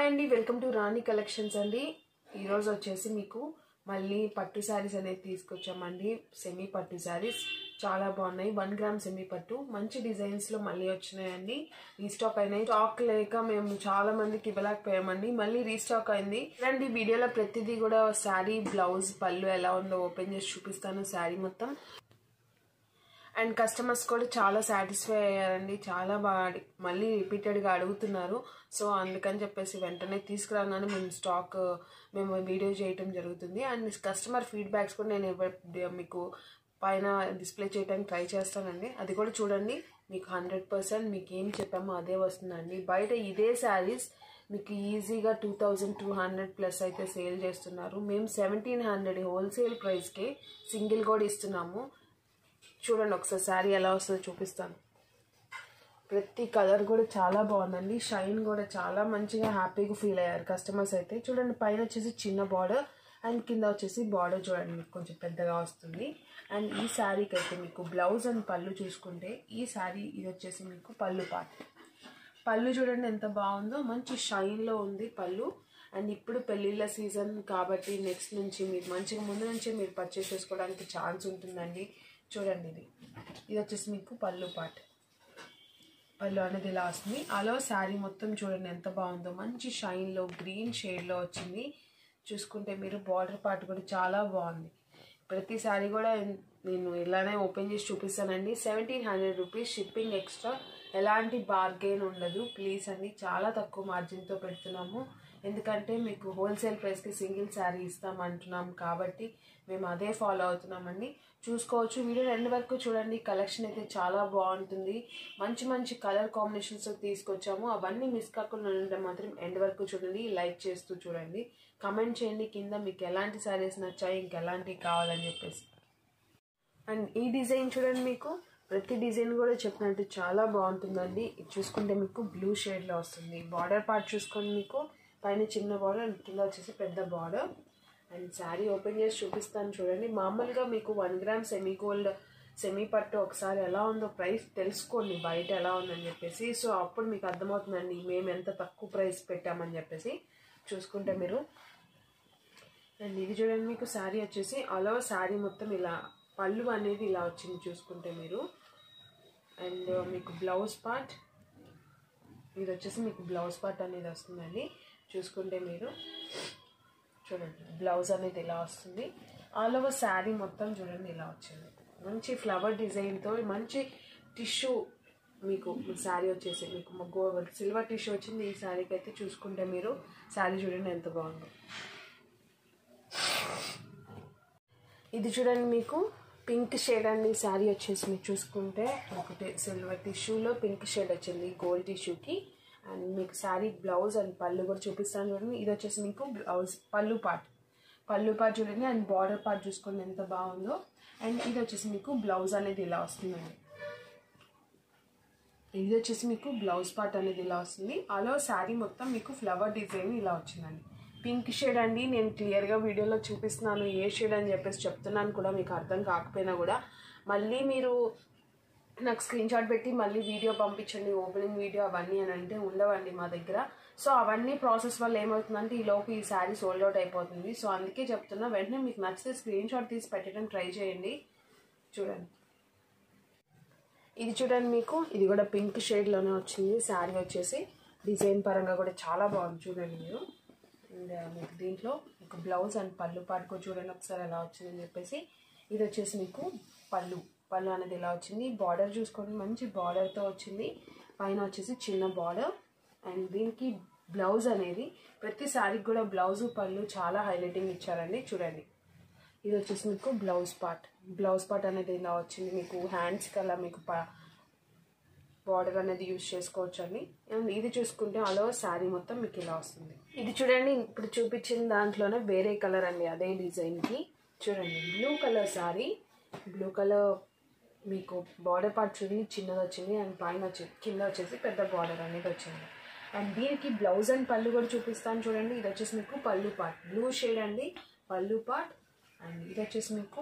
hi అండి welcome to Rani collections అండి ఈరోజు వచ్చేసి మీకు మళ్ళీ పట్టు శారీస్ అనేది తీసుకొచ్చామండి సెమీ పట్టు శారీస్ చాలా బాగున్నాయి వన్ గ్రామ్ సెమీ పట్టు మంచి డిజైన్స్లో మళ్ళీ వచ్చినాయండి రీస్టాక్ అయినాయి స్టాక్ లేక మేము చాలా మందికి ఇవ్వలేకపోయామండి మళ్ళీ రీస్టాక్ అయింది రండి వీడియోలో ప్రతిదీ కూడా శారీ బ్లౌజ్ పళ్ళు ఎలా ఉందో ఓపెన్ చేసి చూపిస్తాను శారీ మొత్తం అండ్ కస్టమర్స్ కూడా చాలా సాటిస్ఫై అయ్యారండి చాలా బాగా అడి- మళ్ళీ రిపీటెడ్గా అడుగుతున్నారు సో అందుకని చెప్పేసి వెంటనే తీసుకురాగానే మేము స్టాక్ మేము వీడియో చేయటం జరుగుతుంది అండ్ కస్టమర్ ఫీడ్బ్యాక్స్ కూడా నేను ఇవ్వ- మీకు పైన డిస్ప్లే చేయడానికి ట్రై చేస్తానండి అది కూడా చూడండి మీకు హండ్రెడ్ పర్సెంట్ మీకు ఏం చెప్పామో అదే వస్తుందండి బయట ఇదే శారీస్ మీకు ఈజీగా two thousand two hundred plus అయితే సేల్ చేస్తున్నారు మేము సెవెంటీన్ హండ్రెడ్ హోల్సేల్ ప్రైస్కి సింగిల్ కూడా ఇస్తున్నాము చూడండి ఒకసారి శారీ ఎలా వస్తుందో చూపిస్తాను ప్రతి కలర్ కూడా చాలా బాగుందండి షైన్ కూడా చాలా మంచిగా హ్యాపీగా ఫీల్ అయ్యారు కస్టమర్స్ అయితే చూడండి పైన వచ్చేసి చిన్న బార్డర్ అండ్ కింద వచ్చేసి బార్డర్ చూడండి మీకు కొంచెం పెద్దగా వస్తుంది అండ్ ఈ శారీకి అయితే మీకు బ్లౌజ్ అండ్ పళ్ళు చూసుకుంటే ఈ శారీ ఇది వచ్చేసి మీకు పళ్ళు పార్ట్ పళ్ళు చూడండి ఎంత బాగుందో మంచి షైన్లో ఉంది పళ్ళు అండ్ ఇప్పుడు పెళ్ళిళ్ళ సీజన్ కాబట్టి నెక్స్ట్ నుంచి మీరు మంచిగా ముందు నుంచే మీరు పర్చేస్ చేసుకోవడానికి ఛాన్స్ ఉంటుందండి చూడండి ఇది ఇది వచ్చేసి మీకు పళ్ళు పార్ట్ పళ్ళు అనేది ఇలా వస్తుంది అలా శారీ మొత్తం చూడండి ఎంత బాగుందో మంచి షైన్లో గ్రీన్ షేడ్లో వచ్చింది చూసుకుంటే మీరు బార్డర్ పార్ట్ కూడా చాలా బాగుంది ప్రతి శారీ కూడా నేను ఇలానే ఓపెన్ చేసి చూపిస్తానండి seventeen hundred rupees shipping extra ఎలాంటి బార్గెన్ ఉండదు ప్లీజ్ అండి చాలా తక్కువ మార్జిన్తో పెడుతున్నాము ఎందుకంటే మీకు హోల్సేల్ ప్రైస్కి సింగిల్ శారీ ఇస్తామంటున్నాం కాబట్టి మేము అదే ఫాలో అవుతున్నామండి చూసుకోవచ్చు వీడియో రెండు వరకు చూడండి కలెక్షన్ అయితే చాలా బాగుంటుంది మంచి మంచి కలర్ కాంబినేషన్స్ తీసుకొచ్చాము అవన్నీ మిస్ కాకుండా ఉంటే మాత్రం ఎండ్ వరకు చూడండి లైక్ చేస్తూ చూడండి కమెంట్ చేయండి కింద మీకు ఎలాంటి శారీస్ నచ్చాయి ఇంకెలాంటివి కావాలని చెప్పేసి అండ్ ఈ డిజైన్ చూడండి మీకు ప్రతి డిజైన్ కూడా చెప్పినట్టు చాలా బాగుంటుందండి ఇది చూసుకుంటే మీకు బ్లూ షేడ్లో వస్తుంది బార్డర్ పార్ట్ చూసుకోండి మీకు పైన చిన్న బార్డర్ అండ్ కింద వచ్చేసి పెద్ద బార్డర్ అండ్ శారీ ఓపెన్ చేసి చూపిస్తాను చూడండి మామూలుగా మీకు one gram semi gold semi పట్టు ఒకసారి ఎలా ఉందో ప్రైస్ తెలుసుకోండి బయట ఎలా ఉందని చెప్పేసి సో అప్పుడు మీకు అర్థమవుతుందండి మేము ఎంత తక్కువ ప్రైస్ పెట్టామని చెప్పేసి చూసుకుంటే మీరు అండ్ ఇది చూడండి మీకు శారీ వచ్చేసి అలా శారీ మొత్తం ఇలా పళ్ళు అనేది ఇలా వచ్చింది చూసుకుంటే మీరు అండ్ మీకు బ్లౌజ్ పార్ట్ ఇది వచ్చేసి మీకు బ్లౌజ్ పార్ట్ అనేది వస్తుందండి చూసుకుంటే మీరు చూడండి బ్లౌజ్ అనేది ఇలా వస్తుంది ఆల్ ఓవర్ శారీ మొత్తం చూడండి ఇలా వచ్చింది మంచి ఫ్లవర్ డిజైన్తో మంచి టిష్యూ మీకు శారీ వచ్చేసి మీకు గో సిల్వర్ టిష్యూ వచ్చింది ఈ శారీకి అయితే చూసుకుంటే మీరు శారీ చూడండి ఎంత బాగుందో ఇది చూడండి మీకు పింక్ షేడ్ అండి శారీ వచ్చేసి మీరు చూసుకుంటే ఒకటి సిల్వర్ టిష్యూలో పింక్ షేడ్ వచ్చింది గోల్డ్ టిష్యూకి అండ్ మీకు శారీ బ్లౌజ్ అండ్ పళ్ళు కూడా చూపిస్తాను చూడండి ఇది వచ్చేసి మీకు బ్లౌజ్ పళ్ళు పార్ట్ పళ్ళు పార్ట్ చూడండి అండ్ బార్డర్ పార్ట్ చూసుకోండి ఎంత బాగుందో అండ్ ఇది వచ్చేసి మీకు బ్లౌజ్ అనేది ఇలా వస్తుందండి ఇది వచ్చేసి మీకు బ్లౌజ్ పార్ట్ అనేది ఇలా వస్తుంది అలా శారీ మొత్తం మీకు ఫ్లవర్ డిజైన్ ఇలా వచ్చిందండి పింక్ షేడ్ అండి నేను క్లియర్గా వీడియోలో చూపిస్తున్నాను ఏ షేడ్ అని చెప్పేసి చెప్తున్నాను కూడా మీకు అర్థం కాకపోయినా కూడా మళ్ళీ మీరు నాకు స్క్రీన్ షాట్ పెట్టి మళ్ళీ వీడియో పంపించండి ఓపెనింగ్ వీడియో అవన్నీ అని అంటే ఉండవండి మా దగ్గర సో అవన్నీ ప్రాసెస్ వల్ల ఏమవుతుందంటే ఈ లోపు ఈ శారీ సోల్డ్ అవుట్ అయిపోతుంది సో అందుకే చెప్తున్నా వెంటనే మీకు నచ్చితే స్క్రీన్ షాట్ తీసి పెట్టడం ట్రై చేయండి చూడండి ఇది చూడండి మీకు ఇది కూడా పింక్ షేడ్లోనే వచ్చింది శారీ వచ్చేసి డిజైన్ పరంగా కూడా చాలా బాగుంది చూడండి మీరు అండ్ మీకు దీంట్లో మీకు బ్లౌజ్ అండ్ పళ్ళు పాటు కూడా చూడండి ఒకసారి ఎలా వచ్చిందని చెప్పేసి ఇది వచ్చేసి మీకు పళ్ళు పళ్ళు అనేది ఇలా వచ్చింది బార్డర్ చూసుకోండి మంచి బార్డర్తో వచ్చింది పైన వచ్చేసి చిన్న బార్డర్ అండ్ దీనికి బ్లౌజ్ అనేది ప్రతి శారీకి కూడా బ్లౌజు పళ్ళు చాలా హైలైటింగ్ ఇచ్చారండి చూడండి ఇది వచ్చేసి మీకు బ్లౌజ్ పార్ట్ బ్లౌజ్ పార్ట్ అనేది ఇలా వచ్చింది మీకు హ్యాండ్స్ కల్లా మీకు బార్డర్ అనేది యూజ్ చేసుకోవచ్చు అండి అండ్ ఇది చూసుకుంటే అలో శారీ మొత్తం మీకు ఇలా వస్తుంది ఇది చూడండి ఇప్పుడు చూపించిన దాంట్లోనే వేరే కలర్ అండి అదే డిజైన్కి చూడండి blue colour sari blue colour మీకు బార్డర్ పార్ట్ చూడండి చిన్నది వచ్చింది అండ్ పైన వచ్చి కింద వచ్చేసి పెద్ద బార్డర్ అనేది వచ్చింది అండ్ దీనికి బ్లౌజ్ అండ్ పళ్ళు కూడా చూపిస్తాను చూడండి ఇది వచ్చేసి మీకు పళ్ళు పార్ట్ బ్లూ షేడ్ అండి పళ్ళు పార్ట్ అండ్ ఇది వచ్చేసి మీకు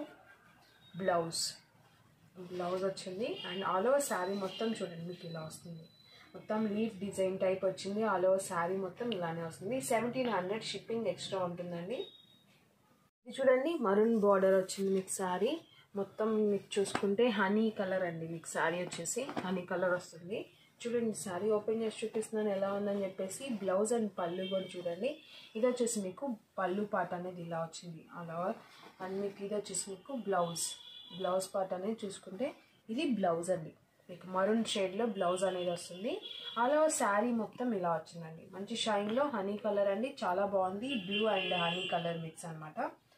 బ్లౌజ్ బ్లౌజ్ వచ్చింది అండ్ ఆల్ ఓవర్ శారీ మొత్తం చూడండి మీకు ఇలా వస్తుంది మొత్తం లీఫ్ డిజైన్ టైప్ వచ్చింది ఆల్ ఓవర్ శారీ మొత్తం ఇలానే వస్తుంది సెవెంటీన్ హండ్రెడ్ షిప్పింగ్ ఎక్స్ట్రా ఉంటుందండి ఇది చూడండి మరూన్ బార్డర్ వచ్చింది మీకు శారీ మొత్తం మీకు చూసుకుంటే హనీ కలర్ అండి మీకు శారీ వచ్చేసి హనీ కలర్ వస్తుంది చూడండి శారీ ఓపెన్ చేసి చూపిస్తున్నాను ఎలా ఉందని చెప్పేసి బ్లౌజ్ అండ్ పళ్ళు కూడా చూడండి ఇది వచ్చేసి మీకు పళ్ళు పాట అనేది ఇలా వచ్చింది అలా అండ్ మీకు ఇది వచ్చేసి మీకు బ్లౌజ్ బ్లౌజ్ పార్ట్ అనేది చూసుకుంటే ఇది బ్లౌజ్ అండి మీకు మరూన్ షేడ్లో బ్లౌజ్ అనేది వస్తుంది అలా శారీ మొత్తం ఇలా వచ్చిందండి మంచి షైన్లో హనీ కలర్ అండి చాలా బాగుంది blue and honey colour mix అనమాట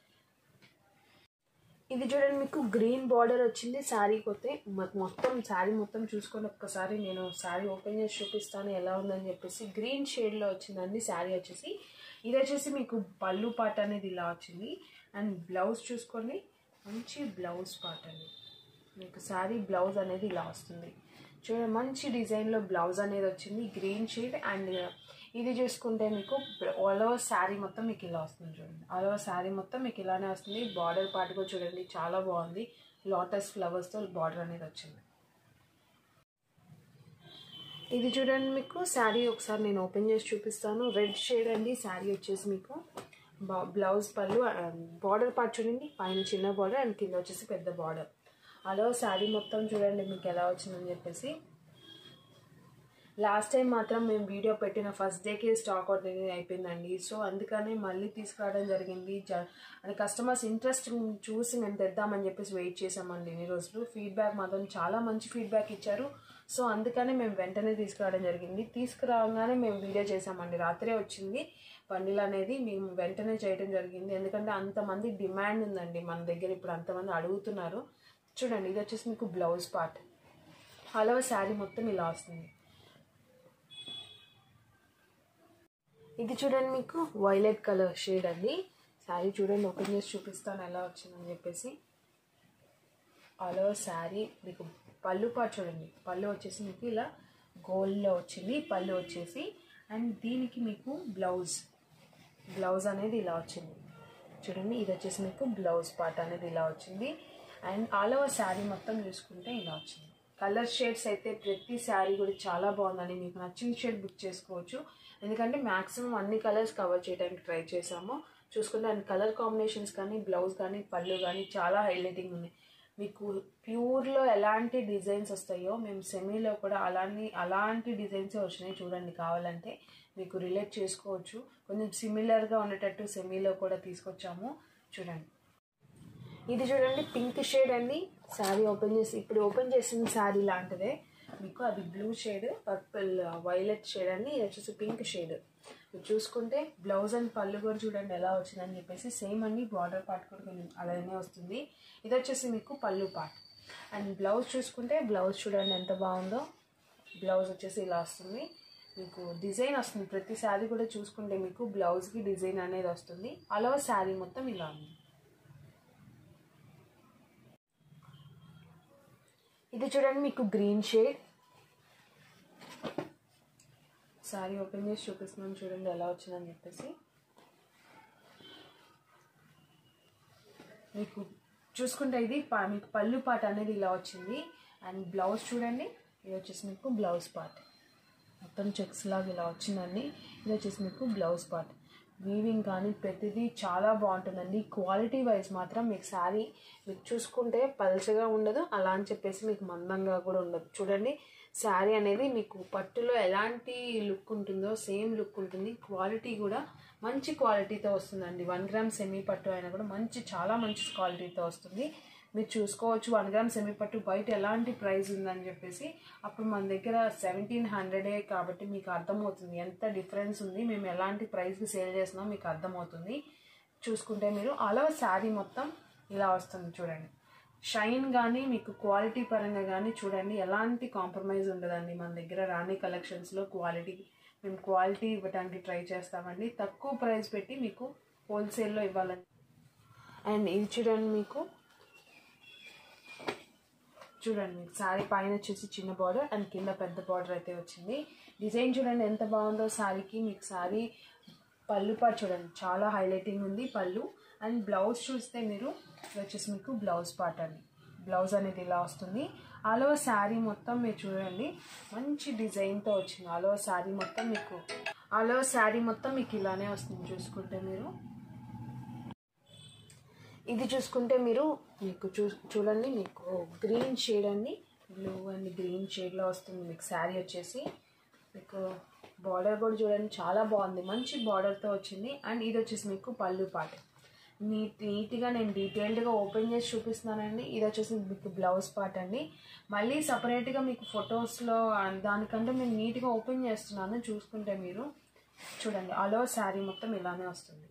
ఇది చూడండి మీకు గ్రీన్ బార్డర్ వచ్చింది శారీ కొతే మొత్తం శారీ మొత్తం చూసుకొని ఒక్కసారి నేను శారీ ఓపెన్ చేసి చూపిస్తాను ఎలా ఉందని చెప్పేసి గ్రీన్ షేడ్లో వచ్చిందండి శారీ వచ్చేసి ఇది వచ్చేసి మీకు పళ్ళు పాట అనేది ఇలా వచ్చింది అండ్ బ్లౌజ్ చూసుకోండి మంచి బ్లౌజ్ పార్ట్ అండి మీకు శారీ బ్లౌజ్ అనేది ఇలా వస్తుంది చూడండి మంచి డిజైన్లో బ్లౌజ్ అనేది వచ్చింది గ్రీన్ షేడ్ అండ్ ఇది చూసుకుంటే మీకు ఆల్ ఓవర్ శారీ మొత్తం మీకు ఇలా వస్తుంది చూడండి ఆల్ ఓవర్ శారీ మొత్తం మీకు ఇలానే వస్తుంది బార్డర్ పార్ట్ కూడా చూడండి చాలా బాగుంది లోటస్ ఫ్లవర్స్తో బార్డర్ అనేది వచ్చింది ఇది చూడండి మీకు శారీ ఒకసారి నేను ఓపెన్ చేసి చూపిస్తాను రెడ్ షేడ్ అండి శారీ వచ్చేసి మీకు బ్లౌజ్ పళ్ళు బార్డర్ పార్ట్ చూడండి పైన చిన్న బార్డర్ అండ్ కింద వచ్చేసి పెద్ద బార్డర్ అలా శారీ మొత్తం చూడండి మీకు ఎలా వచ్చిందని చెప్పేసి లాస్ట్ టైం మాత్రం మేము వీడియో పెట్టిన ఫస్ట్ డేకి స్టాక్ అవుట్ అనేది అయిపోయిందండి సో అందుకనే మళ్ళీ తీసుకురావడం జరిగింది అంటే కస్టమర్స్ ఇంట్రెస్ట్ చూసి మేము తెద్దామని చెప్పేసి వెయిట్ చేసామండి ఇన్ని రోజులు ఫీడ్బ్యాక్ మాత్రం చాలా మంచి ఫీడ్బ్యాక్ ఇచ్చారు సో అందుకనే మేము వెంటనే తీసుకురావడం జరిగింది తీసుకురాగానే మేము వీడియో చేసామండి రాత్రే వచ్చింది బండిల్ అనేది మేము వెంటనే చేయడం జరిగింది ఎందుకంటే అంతమంది డిమాండ్ ఉందండి మన దగ్గర ఇప్పుడు అంతమంది అడుగుతున్నారు చూడండి ఇది వచ్చేసి మీకు బ్లౌజ్ పార్ట్ హలో శారీ మొత్తం ఇలా వస్తుంది ఇది చూడండి మీకు వైలెట్ కలర్ షేడ్ అండి శారీ చూడండి ఓపెన్ చేసి చూపిస్తాను ఎలా వచ్చిందని చెప్పేసి ఆల్ ఓవర్ శారీ మీకు పళ్ళు పాటు చూడండి పళ్ళు వచ్చేసి మీకు ఇలా గోల్డ్లో వచ్చింది పళ్ళు వచ్చేసి అండ్ దీనికి మీకు బ్లౌజ్ బ్లౌజ్ అనేది ఇలా వచ్చింది చూడండి ఇది వచ్చేసి మీకు బ్లౌజ్ పార్ట్ అనేది ఇలా వచ్చింది అండ్ ఆల్ ఓవర్ శారీ మొత్తం చూసుకుంటే ఇలా వచ్చింది కలర్ షేడ్స్ అయితే ప్రతి శారీ కూడా చాలా బాగుందండి మీకు నచ్చిన షేడ్ బుక్ చేసుకోవచ్చు ఎందుకంటే మ్యాక్సిమం అన్ని కలర్స్ కవర్ చేయడానికి ట్రై చేసాము చూసుకుంటే అండ్ కలర్ కాంబినేషన్స్ కానీ బ్లౌజ్ కానీ పళ్ళు కానీ చాలా హైలైటింగ్ ఉన్నాయి మీకు ప్యూర్లో ఎలాంటి డిజైన్స్ వస్తాయో మేము సెమీలో కూడా అలాంటి అలాంటి డిజైన్స్ వచ్చినాయి చూడండి కావాలంటే మీకు రిలేట్ చేసుకోవచ్చు కొంచెం సిమిలర్గా ఉండేటట్టు సెమీలో కూడా తీసుకొచ్చాము చూడండి ఇది చూడండి పింక్ షేడ్ అండి శారీ ఓపెన్ చేసి ఇప్పుడు ఓపెన్ చేసిన శారీ లాంటిదే మీకు అది blue shade purple violet shade అండి ఇది వచ్చేసి పింక్ షేడ్ మీరు చూసుకుంటే బ్లౌజ్ అండ్ పళ్ళు కూడా చూడండి ఎలా వచ్చిందని చెప్పేసి సేమ్ అండి బార్డర్ పార్ట్ కూడా కొంచెం అలానే వస్తుంది ఇది వచ్చేసి మీకు పళ్ళు పార్ట్ అండ్ బ్లౌజ్ చూసుకుంటే బ్లౌజ్ చూడండి ఎంత బాగుందో బ్లౌజ్ వచ్చేసి ఇలా వస్తుంది మీకు డిజైన్ వస్తుంది ప్రతి శారీ కూడా చూసుకుంటే మీకు బ్లౌజ్కి డిజైన్ అనేది వస్తుంది అలా శారీ మొత్తం ఇలా ఉంది ఇది చూడండి మీకు గ్రీన్ షేడ్ శారీ ఓపెన్ చేసి చూపిస్తున్నాను చూడండి ఎలా వచ్చిందని చెప్పేసి మీకు చూసుకుంటే ఇది ప- మీకు పళ్ళు పాట అనేది ఇలా వచ్చింది అండ్ బ్లౌజ్ చూడండి ఇది వచ్చేసి మీకు బ్లౌజ్ పార్ట్ మొత్తం చెక్స్ లాగా ఇలా వచ్చిందండి ఇది వచ్చేసి మీకు బ్లౌజ్ పార్ట్ వీవింగ్ కానీ ప్రతిదీ చాలా బాగుంటుందండి క్వాలిటీ వైజ్ మాత్రం మీకు శారీ మీకు చూసుకుంటే పల్చగా ఉండదు అలా అని చెప్పేసి మీకు మందంగా కూడా ఉండదు చూడండి శారీ అనేది మీకు పట్టులో ఎలాంటి లుక్ ఉంటుందో సేమ్ లుక్ ఉంటుంది క్వాలిటీ కూడా మంచి క్వాలిటీతో వస్తుందండి వన్ గ్రామ్ సెమీ పట్టు అయినా కూడా మంచి చాలా మంచి క్వాలిటీతో వస్తుంది మీరు చూసుకోవచ్చు వన్ గ్రామ్ సెమీ పట్టు బయట ఎలాంటి ప్రైస్ ఉందని చెప్పేసి అప్పుడు మన దగ్గర సెవెంటీన్ హండ్రెడే కాబట్టి మీకు అర్థమవుతుంది ఎంత డిఫరెన్స్ ఉంది మేము ఎలాంటి ప్రైస్కి సేల్ చేస్తున్నాం మీకు అర్థమవుతుంది చూసుకుంటే మీరు అలా శారీ మొత్తం ఇలా వస్తుంది చూడండి షైన్ కానీ మీకు క్వాలిటీ పరంగా కానీ చూడండి ఎలాంటి కాంప్రమైజ్ ఉండదండి మన దగ్గర రాణి కలెక్షన్స్లో క్వాలిటీ మేము క్వాలిటీ ఇవ్వడానికి ట్రై చేస్తామండి తక్కువ ప్రైస్ పెట్టి మీకు హోల్సేల్లో ఇవ్వాలని అండ్ ఇది చూడండి మీకు చూడండి మీకు శారీ పైన వచ్చేసి చిన్న బార్డర్ అండ్ కింద పెద్ద బార్డర్ అయితే వచ్చింది డిజైన్ చూడండి ఎంత బాగుందో శారీకి మీకు శారీ పళ్ళు పాటు చూడండి చాలా హైలైటింగ్ ఉంది పళ్ళు అండ్ బ్లౌజ్ చూస్తే మీరు ఇది వచ్చేసి మీకు బ్లౌజ్ పార్ట్ అండి బ్లౌజ్ అనేది ఇలా వస్తుంది ఆల్ ఓవర్ శారీ మొత్తం మీరు చూడండి మంచి డిజైన్తో వచ్చింది ఆల్ ఓవర్ శారీ మొత్తం మీకు ఆల్ ఓవర్ శారీ మొత్తం మీకు ఇలానే వస్తుంది చూసుకుంటే మీరు ఇది చూసుకుంటే మీరు మీకు చూ చూడండి మీకు గ్రీన్ షేడ్ అండి బ్లూ అండ్ గ్రీన్ షేడ్లో వస్తుంది మీకు శారీ వచ్చేసి మీకు బార్డర్ కూడా చూడండి చాలా బాగుంది మంచి బార్డర్తో వచ్చింది అండ్ ఇది వచ్చేసి మీకు పళ్ళు పాట నీట్ నీట్గా నేను డీటెయిల్డ్గా ఓపెన్ చేసి చూపిస్తున్నానండి ఇది వచ్చేసి మీకు బ్లౌజ్ పార్ట్ అండి మళ్ళీ సపరేట్గా మీకు ఫొటోస్లో దానికంటే నేను నీట్గా ఓపెన్ చేస్తున్నాను చూసుకుంటే మీరు చూడండి ఆల్ ఓవర్ శారీ మొత్తం ఇలానే వస్తుంది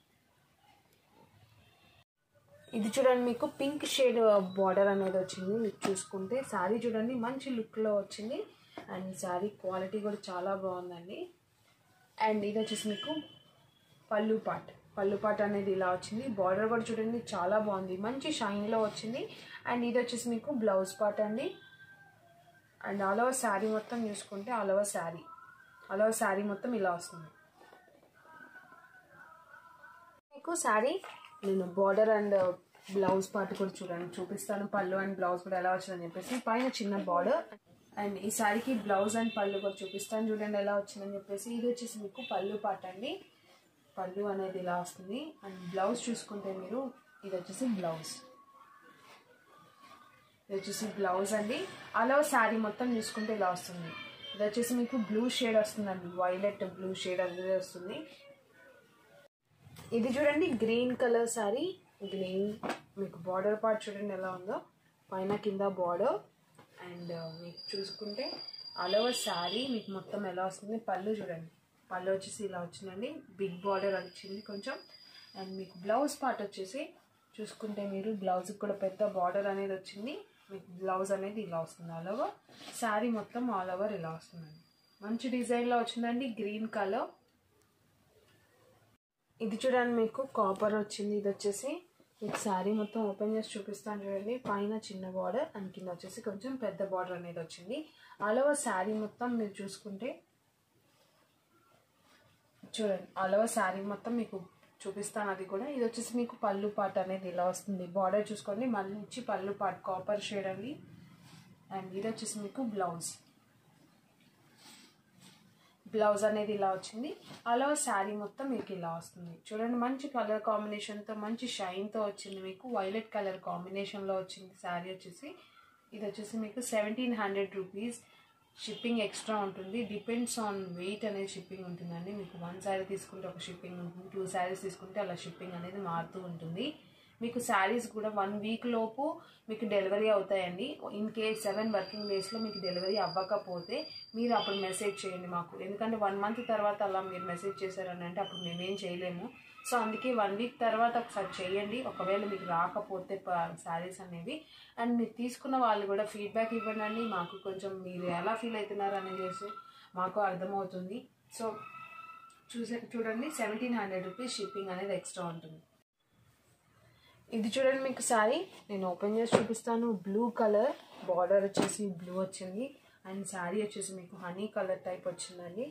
ఇది చూడండి మీకు పింక్ షేడ్ బార్డర్ అనేది వచ్చింది మీకు చూసుకుంటే శారీ చూడండి మంచి లుక్లో వచ్చింది అండ్ శారీ క్వాలిటీ కూడా చాలా బాగుందండి అండ్ ఇది వచ్చేసి మీకు పళ్ళు పాట్ పళ్ళు పాట్ అనేది ఇలా వచ్చింది బార్డర్ కూడా చూడండి చాలా బాగుంది మంచి షైన్లో వచ్చింది అండ్ ఇది వచ్చేసి మీకు బ్లౌజ్ పార్ట్ అండి అండ్ ఆల్ ఓవర్ శారీ మొత్తం చూసుకుంటే all over sari all over sari మొత్తం ఇలా వస్తుంది మీకు శారీ నేను బార్డర్ అండ్ బ్లౌజ్ పార్ట్ కూడా చూడండి చూపిస్తాను పళ్ళు అండ్ బ్లౌజ్ కూడా ఎలా వచ్చిందని చెప్పేసి పైన చిన్న బార్డర్ అండ్ ఈ శారీకి బ్లౌజ్ అండ్ పళ్ళు కూడా చూపిస్తాను చూడండి ఎలా వచ్చిందని చెప్పేసి ఇది వచ్చేసి మీకు పళ్ళు పార్ట్ అండి పళ్ళు అనేది ఇలా వస్తుంది అండ్ బ్లౌజ్ చూసుకుంటే మీరు ఇది వచ్చేసి బ్లౌజ్ ఇది వచ్చేసి బ్లౌజ్ అండి అలా శారీ మొత్తం చూసుకుంటే ఇలా వస్తుంది ఇది వచ్చేసి మీకు బ్లూ షేడ్ వస్తుందండి వైలెట్ బ్లూ షేడ్ అనేది వస్తుంది ఇది చూడండి గ్రీన్ కలర్ శారీ గ్రీన్ మీకు బార్డర్ పార్ట్ చూడండి ఎలా ఉందో పైన కింద బార్డర్ అండ్ మీకు చూసుకుంటే ఆల్ ఓవర్ శారీ మీకు మొత్తం ఎలా వస్తుంది పళ్ళు చూడండి పళ్ళు వచ్చేసి ఇలా వచ్చిందండి బిగ్ బార్డర్ వచ్చింది కొంచెం అండ్ మీకు బ్లౌజ్ పార్ట్ వచ్చేసి చూసుకుంటే మీరు బ్లౌజ్కి కూడా పెద్ద బార్డర్ అనేది వచ్చింది మీకు బ్లౌజ్ అనేది ఇలా వస్తుంది ఆల్ ఓవర్ శారీ మొత్తం ఆల్ ఓవర్ ఇలా వస్తుందండి మంచి డిజైన్లో వచ్చిందండి గ్రీన్ కలర్ ఇది చూడండి మీకు కాపర్ వచ్చింది ఇది వచ్చేసి మీకు శారీ మొత్తం ఓపెన్ చేసి చూపిస్తాను చూడండి పైన చిన్న బార్డర్ అండ్ కింద వచ్చేసి కొంచెం పెద్ద బార్డర్ అనేది వచ్చింది ఆల్ ఓవర్ శారీ మొత్తం మీరు చూసుకుంటే చూడండి ఆల్ ఓవర్ శారీ మొత్తం మీకు చూపిస్తాను అది కూడా ఇది వచ్చేసి మీకు పళ్ళు పాట అనేది ఇలా వస్తుంది బార్డర్ చూసుకోండి మళ్ళీ ఇచ్చి పళ్ళు పాట కాపర్ షేడ్ అండి అండ్ ఇది వచ్చేసి మీకు బ్లౌజ్ బ్లౌజ్ అనేది ఇలా వచ్చింది అలా శారీ మొత్తం మీకు ఇలా వస్తుంది చూడండి మంచి కలర్ కాంబినేషన్తో మంచి షైన్తో వచ్చింది మీకు వైలెట్ కలర్ కాంబినేషన్లో వచ్చింది శారీ వచ్చేసి ఇది వచ్చేసి మీకు seventeen hundred rupees shipping extra ఉంటుంది డిపెండ్స్ ఆన్ వెయిట్ అనేది షిప్పింగ్ ఉంటుందండి మీకు వన్ శారీ తీసుకుంటే ఒక షిప్పింగ్ ఉంటుంది టూ శారీస్ తీసుకుంటే అలా షిప్పింగ్ అనేది మారుతూ ఉంటుంది మీకు శారీస్ కూడా వన్ వీక్ లోపు మీకు డెలివరీ అవుతాయండి ఇన్ కేస్ సెవెన్ వర్కింగ్ డేస్లో మీకు డెలివరీ అవ్వకపోతే మీరు అప్పుడు మెసేజ్ చేయండి మాకు ఎందుకంటే వన్ మంత్ తర్వాత అలా మీరు మెసేజ్ చేశారని అంటే అప్పుడు మేమేం చేయలేము సో అందుకే వన్ వీక్ తర్వాత ఒకసారి చేయండి ఒకవేళ మీకు రాకపోతే శారీస్ అనేవి అండ్ మీరు తీసుకున్న వాళ్ళు కూడా ఫీడ్బ్యాక్ ఇవ్వండి మాకు కొంచెం మీరు ఎలా ఫీల్ అవుతున్నారు అనేది మాకు అర్థమవుతుంది సో చూసే చూడండి సెవెంటీన్ హండ్రెడ్ రూపీస్ షిప్పింగ్ అనేది ఎక్స్ట్రా ఉంటుంది ఇది చూడండి మీకు శారీ నేను ఓపెన్ చేసి చూపిస్తాను బ్లూ కలర్ బార్డర్ వచ్చేసి బ్లూ వచ్చింది అండ్ శారీ వచ్చేసి మీకు హనీ కలర్ టైప్ వచ్చిందండి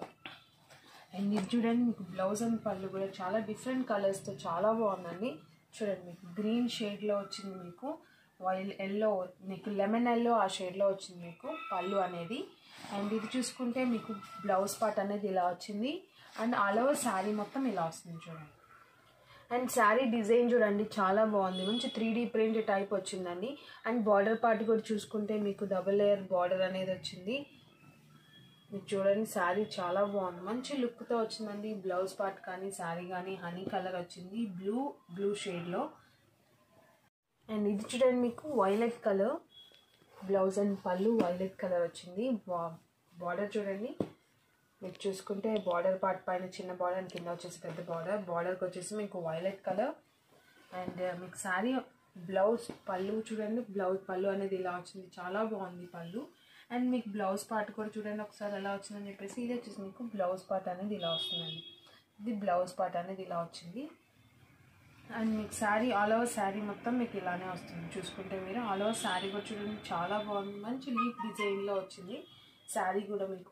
అండ్ ఇది చూడండి మీకు బ్లౌజ్ అండ్ పళ్ళు కూడా చాలా డిఫరెంట్ కలర్స్తో చాలా బాగుందండి చూడండి మీకు గ్రీన్ షేడ్లో వచ్చింది మీకు వైల్ ఎల్లో మీకు లెమన్ ఎల్లో ఆ షేడ్లో వచ్చింది మీకు పళ్ళు అనేది అండ్ ఇది చూసుకుంటే మీకు బ్లౌజ్ పార్ట్ అనేది ఇలా వచ్చింది అండ్ ఆల్ ఓవర్ శారీ మొత్తం ఇలా వస్తుంది చూడండి అండ్ శారీ డిజైన్ చూడండి చాలా బాగుంది మంచి త్రీ డీ ప్రింట్ టైప్ వచ్చిందండి అండ్ బార్డర్ పార్ట్ కూడా చూసుకుంటే మీకు డబుల్ లేయర్ బార్డర్ అనేది వచ్చింది మీరు చూడండి శారీ చాలా బాగుంది మంచి లుక్తో వచ్చిందండి బ్లౌజ్ పార్ట్ కానీ శారీ కానీ హనీ కలర్ వచ్చింది బ్లూ బ్లూ షేడ్లో అండ్ ఇది చూడండి మీకు వైలెట్ కలర్ బ్లౌజ్ అండ్ పళ్ళు వైలెట్ కలర్ వచ్చింది బార్డర్ చూడండి మీరు చూసుకుంటే బార్డర్ పార్ట్ పైన చిన్న బార్డర్ అండ్ కింద వచ్చేసి పెద్ద బార్డర్ బార్డర్కి వచ్చేసి మీకు వైలెట్ కలర్ అండ్ మీకు శారీ బ్లౌజ్ పళ్ళు చూడండి బ్లౌజ్ పళ్ళు అనేది ఇలా వచ్చింది చాలా బాగుంది పళ్ళు అండ్ మీకు బ్లౌజ్ పార్ట్ కూడా చూడండి ఒకసారి ఎలా వచ్చిందని చెప్పేసి ఇది వచ్చేసి మీకు బ్లౌజ్ పార్ట్ అనేది ఇలా వస్తుందండి ఇది బ్లౌజ్ పార్ట్ అనేది ఇలా వచ్చింది అండ్ మీకు శారీ ఆల్ ఓవర్ శారీ మొత్తం మీకు ఇలానే వస్తుంది చూసుకుంటే మీరు ఆల్ ఓవర్ శారీ కూడా చూడండి చాలా బాగుంది మంచి లీప్ డిజైన్లో వచ్చింది శారీ కూడా మీకు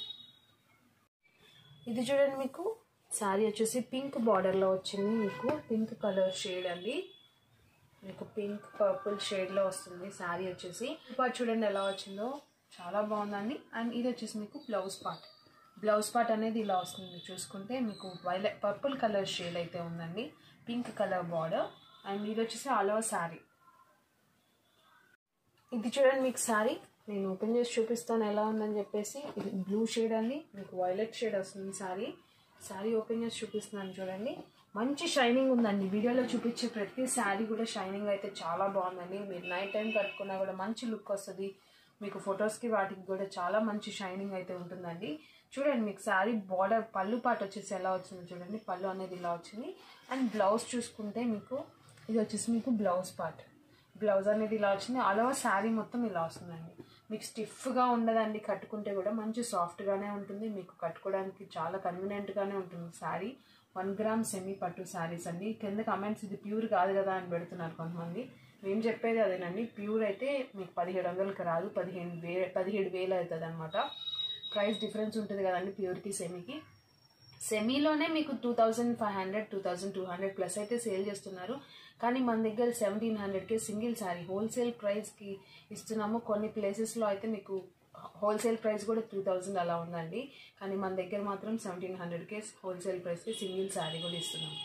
ఇది చూడండి మీకు శారీ వచ్చేసి పింక్ బార్డర్లో వచ్చింది మీకు పింక్ కలర్ షేడ్ అండి మీకు పింక్ పర్పుల్ షేడ్లో వస్తుంది శారీ వచ్చేసి పార్ట్ చూడండి ఎలా వచ్చిందో చాలా బాగుందండి అండ్ ఇది వచ్చేసి మీకు బ్లౌజ్ పార్ట్ బ్లౌజ్ పార్ట్ అనేది ఇలా వస్తుంది చూసుకుంటే మీకు వైలెట్ పర్పుల్ కలర్ షేడ్ అయితే ఉందండి పింక్ కలర్ బార్డర్ అండ్ ఇది వచ్చేసి ఆల్ ఓవర్ శారీ ఇది చూడండి మీకు శారీ నేను ఓపెన్ చేసి చూపిస్తాను ఎలా ఉందని చెప్పేసి ఇది బ్లూ షేడ్ అండి మీకు వైలెట్ షేడ్ వస్తుంది శారీ శారీ ఓపెన్ చేసి చూపిస్తున్నాను చూడండి మంచి షైనింగ్ ఉందండి వీడియోలో చూపించే ప్రతి శారీ కూడా షైనింగ్ అయితే చాలా బాగుందండి మీరు నైట్ టైం కట్టుకున్నా కూడా మంచి లుక్ వస్తుంది మీకు ఫొటోస్కి వాటికి కూడా చాలా మంచి షైనింగ్ అయితే ఉంటుందండి చూడండి మీకు శారీ బార్డర్ పళ్ళు పాట వచ్చేసి ఎలా వచ్చిందో చూడండి పళ్ళు అనేది ఇలా వచ్చింది అండ్ బ్లౌజ్ చూసుకుంటే మీకు ఇది వచ్చేసి మీకు బ్లౌజ్ పార్ట్ బ్లౌజ్ అనేది ఇలా వచ్చింది ఆల్ ఓవర్ శారీ మొత్తం ఇలా వస్తుందండి మీకు స్టిఫ్గా ఉండదండి కట్టుకుంటే కూడా మంచి సాఫ్ట్గానే ఉంటుంది మీకు కట్టుకోవడానికి చాలా కన్వీనియంట్గానే ఉంటుంది శారీ వన్ గ్రామ్ సెమీ పట్టు శారీస్ అండి కింద కమెంట్స్ ఇది ప్యూర్ కాదు కదా అని పెడుతున్నారు కొంతమంది మేము చెప్పేది అదేనండి ప్యూర్ అయితే మీకు పదిహేడు వందలకి రాదు పదిహేను వే పదిహేడు వేలు అవుతుంది అనమాట ప్రైస్ డిఫరెన్స్ ఉంటుంది కదండి ప్యూర్కి సెమీకి సెమీలోనే మీకు two thousand five hundred two thousand two hundred plus అయితే సేల్ చేస్తున్నారు కానీ మన దగ్గర సెవెంటీన్ హండ్రెడ్కి సింగిల్ శారీ హోల్సేల్ ప్రైస్కి ఇస్తున్నాము కొన్ని ప్లేసెస్లో అయితే మీకు హోల్సేల్ ప్రైస్ కూడా టూ థౌజండ్ అలా ఉందండి కానీ మన దగ్గర మాత్రం సెవెంటీన్ హండ్రెడ్కే హోల్సేల్ ప్రైస్కి సింగిల్ శారీ కూడా ఇస్తున్నాం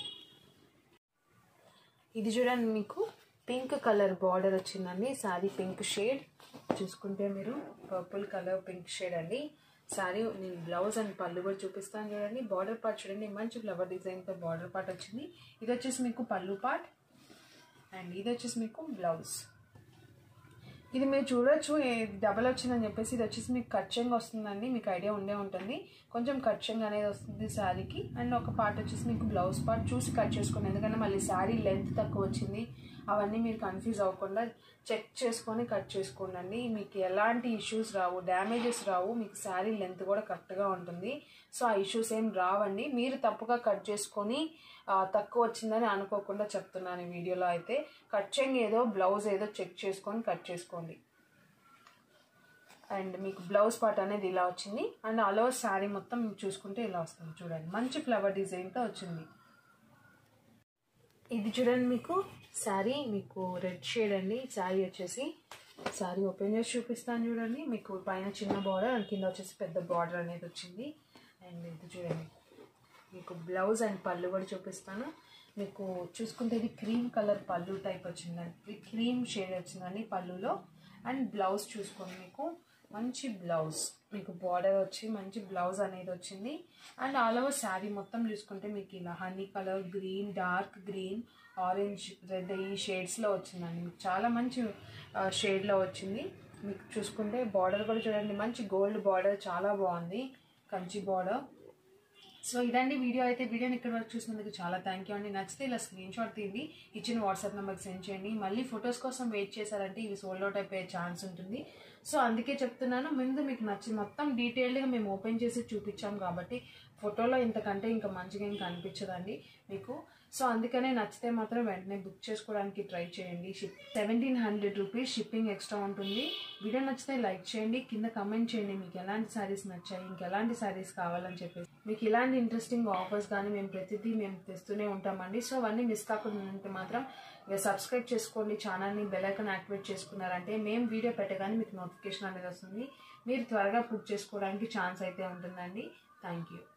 ఇది చూడండి మీకు పింక్ కలర్ బార్డర్ వచ్చిందండి శారీ పింక్ షేడ్ చూసుకుంటే మీరు పర్పుల్ కలర్ పింక్ షేడ్ అండి శారీ నేను బ్లౌజ్ అండ్ పళ్ళు కూడా చూపిస్తాను చూడండి బార్డర్ పార్ట్ చూడండి మంచి ఫ్లవర్ డిజైన్తో బార్డర్ పార్ట్ వచ్చింది ఇది వచ్చేసి మీకు పళ్ళు పార్ట్ అండ్ ఇది వచ్చేసి మీకు బ్లౌజ్ ఇది మీరు చూడొచ్చు డబల్ వచ్చిందని చెప్పేసి ఇది వచ్చేసి మీకు కచ్చంగ్ వస్తుందండి మీకు ఐడియా ఉండే ఉంటుంది కొంచెం కచ్చంగ్ అనేది వస్తుంది శారీకి అండ్ ఒక పార్ట్ వచ్చేసి మీకు బ్లౌజ్ పార్ట్ చూసి కట్ చేసుకోండి ఎందుకంటే మళ్ళీ శారీ లెంత్ తక్కువ వచ్చింది అవన్నీ మీరు కన్ఫ్యూజ్ అవ్వకుండా చెక్ చేసుకొని కట్ చేసుకోండి మీకు ఎలాంటి ఇష్యూస్ రావు డ్యామేజెస్ రావు మీకు శారీ లెంత్ కూడా కరెక్ట్గా ఉంటుంది సో ఆ ఇష్యూస్ ఏం రావండి మీరు తప్పుగా కట్ చేసుకొని తక్కువ వచ్చిందని అనుకోకుండా చెప్తున్నాను ఈ వీడియోలో అయితే కట్చింగ్ ఏదో బ్లౌజ్ ఏదో చెక్ చేసుకొని కట్ చేసుకోండి అండ్ మీకు బ్లౌజ్ పార్ట్ అనేది ఇలా వచ్చింది అండ్ ఆల్ ఓవర్ శారీ మొత్తం చూసుకుంటే ఇలా వస్తుంది చూడండి మంచి ఫ్లవర్ డిజైన్తో వచ్చింది ఇది చూడండి మీకు శారీ మీకు రెడ్ షేడ్ అండి శారీ వచ్చేసి శారీ ఓపెన్ చేసి చూపిస్తాను చూడండి మీకు పైన చిన్న బార్డర్ అండ్ కింద వచ్చేసి పెద్ద బార్డర్ అనేది వచ్చింది అండ్ ఇది చూడండి మీకు బ్లౌజ్ అండ్ పళ్ళు కూడా చూపిస్తాను మీకు చూసుకుంటే ఇది క్రీమ్ కలర్ పళ్ళు టైప్ వచ్చిందండి క్రీమ్ షేడ్ వచ్చిందండి పళ్ళులో అండ్ బ్లౌజ్ చూసుకోండి మీకు మంచి బ్లౌజ్ మీకు బార్డర్ వచ్చి మంచి బ్లౌజ్ అనేది వచ్చింది అండ్ ఆల్ ఓవర్ శారీ మొత్తం చూసుకుంటే మీకు ఇలా honey colour green dark green orange red ఈ షేడ్స్లో వచ్చిందండి మీకు చాలా మంచి షేడ్లో వచ్చింది మీకు చూసుకుంటే బార్డర్ కూడా చూడండి మంచి గోల్డ్ బార్డర్ చాలా బాగుంది కంచి బార్డర్ సో ఇదండి వీడియో అయితే వీడియోని ఇక్కడ వరకు చూసినందుకు చాలా థ్యాంక్ యూ అండి నచ్చితే ఇలా స్క్రీన్ షాట్ తీయండి ఇచ్చిన వాట్సాప్ నెంబర్కి సెండ్ చేయండి మళ్ళీ ఫొటోస్ కోసం వెయిట్ చేశారంటే ఇవి సోల్డ్ అవుట్ అయిపోయే ఛాన్స్ ఉంటుంది సో అందుకే చెప్తున్నాను ముందు మీకు నచ్చి మొత్తం డీటెయిల్డ్గా మేము ఓపెన్ చేసి చూపించాం కాబట్టి ఫోటోలో ఇంతకంటే ఇంకా మంచిగా ఇంకా అనిపించదండి మీకు సో అందుకనే నచ్చితే మాత్రం వెంటనే బుక్ చేసుకోవడానికి ట్రై చేయండి ship seventeen hundred rupees shipping extra ఉంటుంది వీడియో నచ్చితే లైక్ చేయండి కింద కమెంట్ చేయండి మీకు ఎలాంటి శారీస్ నచ్చాయి ఇంకెలాంటి శారీస్ కావాలని చెప్పేసి మీకు ఇలాంటి ఇంట్రెస్టింగ్ ఆఫర్స్ కానీ మేము ప్రతిదీ మేము తెస్తూనే ఉంటామండి సో అవన్నీ మిస్ కాకుండా ఉంటే మాత్రం ఇక సబ్స్క్రైబ్ చేసుకోండి ఛానల్ని బెల్ ఐకాన్ యాక్టివేట్ చేసుకున్నారంటే మేము వీడియో పెట్టగానే మీకు నోటిఫికేషన్ అనేది వస్తుంది మీరు త్వరగా బుక్ చేసుకోవడానికి ఛాన్స్ అయితే ఉంటుందండి థ్యాంక్ యూ